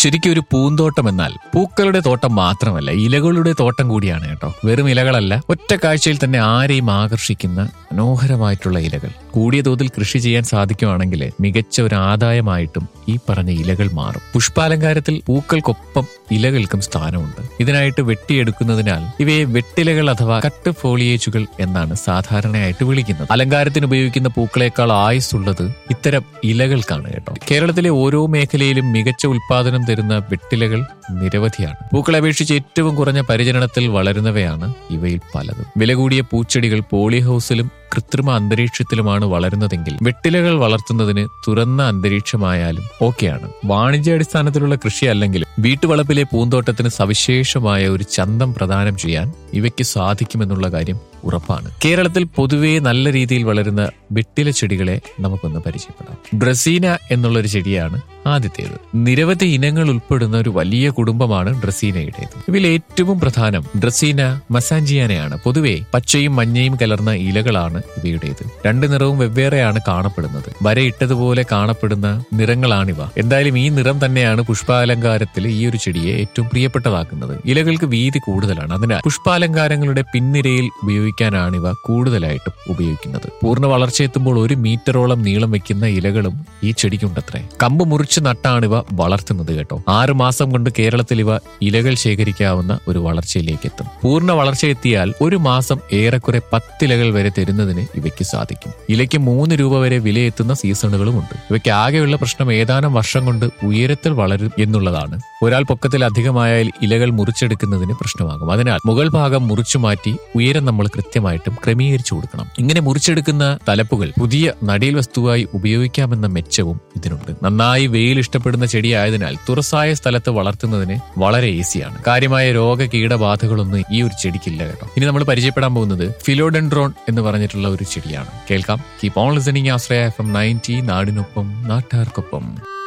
ശരിക്കും ഒരു പൂന്തോട്ടം എന്നാൽ പൂക്കളുടെ തോട്ടം മാത്രമല്ല ഇലകളുടെ തോട്ടം കൂടിയാണ് കേട്ടോ വെറും ഇലകളല്ല ഒറ്റ കാഴ്ചയിൽ തന്നെ ആരെയും ആകർഷിക്കുന്ന മനോഹരമായിട്ടുള്ള ഇലകൾ കൂടിയ തോതിൽ കൃഷി ചെയ്യാൻ സാധിക്കുവാണെങ്കിൽ മികച്ച ഒരു ആദായമായിട്ടും ഈ പറഞ്ഞ ഇലകൾ മാറും പുഷ്പാലങ്കാരത്തിൽ പൂക്കൾക്കൊപ്പം ഇലകൾക്കും സ്ഥാനമുണ്ട് ഇതിനായിട്ട് വെട്ടിയെടുക്കുന്നതിനാൽ ഇവയെ വെട്ടിലകൾ അഥവാ കട്ട് ഫോളിയേജുകൾ എന്നാണ് സാധാരണയായിട്ട് വിളിക്കുന്നത് അലങ്കാരത്തിന് ഉപയോഗിക്കുന്ന പൂക്കളേക്കാൾ ആയുസ്സുള്ളത് ഇത്തരം ഇലകൾക്കാണ് കേട്ടോ കേരളത്തിലെ ഓരോ മേഖലയിലും മികച്ച ഉൽപാദനം തരുന്ന വെട്ടിലകൾ നിരവധിയാണ് പൂക്കളെ അപേക്ഷിച്ച് ഏറ്റവും കുറഞ്ഞ പരിചരണത്തിൽ വളരുന്നവയാണ് ഇവയിൽ പലതും വില കൂടിയ പൂച്ചെടികൾ പോളി ഹൗസിലും കൃത്രിമ അന്തരീക്ഷത്തിലുമാണ് വളരുന്നതെങ്കിൽ വെട്ടിലകൾ വളർത്തുന്നതിന് തുറന്ന അന്തരീക്ഷമായാലും ഓക്കെയാണ് വാണിജ്യാടിസ്ഥാനത്തിലുള്ള കൃഷി അല്ലെങ്കിലും വീട്ടുവളപ്പിലെ പൂന്തോട്ടത്തിന് സവിശേഷമായ ഒരു ചന്തം പ്രദാനം ചെയ്യാൻ ഇവയ്ക്ക് സാധിക്കുമെന്നുള്ള കാര്യം ഉറപ്പാണ് കേരളത്തിൽ പൊതുവെ നല്ല രീതിയിൽ വളരുന്ന വെട്ടില ചെടികളെ നമുക്കൊന്ന് പരിചയപ്പെടാം ഡ്രസീന എന്നുള്ളൊരു ചെടിയാണ് ആദ്യത്തേത് നിരവധി ഇനങ്ങൾ ഉൾപ്പെടുന്ന ഒരു വലിയ കുടുംബമാണ് ഡ്രസീനയുടേത് ഇവയിൽ ഏറ്റവും പ്രധാനം ഡ്രസീന മസാഞ്ചിയാനയാണ് പൊതുവെ പച്ചയും മഞ്ഞയും കലർന്ന ഇലകളാണ് ഇവയുടേത് രണ്ട് നിറവും വെവ്വേറെയാണ് കാണപ്പെടുന്നത് വരയിട്ടതുപോലെ കാണപ്പെടുന്ന നിറങ്ങളാണിവ എന്തായാലും ഈ നിറം തന്നെയാണ് പുഷ്പാലങ്കാരത്തിൽ ഈ ഒരു ചെടിയെ ഏറ്റവും പ്രിയപ്പെട്ടതാക്കുന്നത് ഇലകൾക്ക് വീതി കൂടുതലാണ് അതിനാൽ പുഷ്പാലങ്കാരങ്ങളുടെ പിൻനിരയിൽ ഉപയോഗിക്കാനാണ് ഇവ കൂടുതലായിട്ടും ഉപയോഗിക്കുന്നത് പൂർണ്ണ വളർച്ചയെത്തുമ്പോൾ ഒരു മീറ്ററോളം നീളം വെക്കുന്ന ഇലകളും ഈ ചെടിക്കുണ്ടത്രേ കമ്പ് മുറിച്ച് നട്ടാണ് ഇവ വളർത്തുന്നത് കേട്ടോ ആറു മാസം കൊണ്ട് കേരളത്തിൽ ഇവ ഇലകൾ ശേഖരിക്കാവുന്ന ഒരു വളർച്ചയിലേക്ക് എത്തും പൂർണ്ണ വളർച്ചയെത്തിയാൽ ഒരു മാസം ഏറെക്കുറെ പത്തിലകൾ വരെ തരുന്നതിന് ഇവയ്ക്ക് സാധിക്കും ഇലയ്ക്ക് മൂന്ന് രൂപ വരെ വിലയെത്തുന്ന സീസണുകളുമുണ്ട് ഇവയ്ക്ക് ആകെയുള്ള പ്രശ്നം ഏതാനും വർഷം കൊണ്ട് ഉയരത്തിൽ വളരും എന്നുള്ളതാണ് ഒരാൾ പൊക്കത്തിൽ അധികമായാൽ ഇലകൾ മുറിച്ചെടുക്കുന്നതിന് പ്രശ്നമാകും അതിനാൽ മുകൾ ഭാഗം മുറിച്ചു മാറ്റി ഉയരം നമ്മൾ കൃത്യമായിട്ടും ക്രമീകരിച്ചു കൊടുക്കണം ഇങ്ങനെ മുറിച്ചെടുക്കുന്ന തലപ്പുകൾ പുതിയ നടീൽ വസ്തുവായി ഉപയോഗിക്കാമെന്ന മെച്ചവും ഇതിനുണ്ട് നന്നായി വെയിൽ ഇഷ്ടപ്പെടുന്ന ചെടിയായതിനാൽ തുറസായ സ്ഥലത്ത് വളർത്തുന്നതിന് വളരെ ഈസിയാണ് കാര്യമായ രോഗ കീടബാധകളൊന്നും ഈ ഒരു ചെടിക്കില്ല കേട്ടോ ഇനി നമ്മൾ പരിചയപ്പെടാൻ പോകുന്നത് ഫിലോഡെൻഡ്രോൺ എന്ന് പറഞ്ഞിട്ടുള്ള ഒരു ചെടിയാണ് കേൾക്കാം keep on listening Ashraya F M ninety നാടിനൊപ്പം നാട്ടുകാർക്കൊപ്പം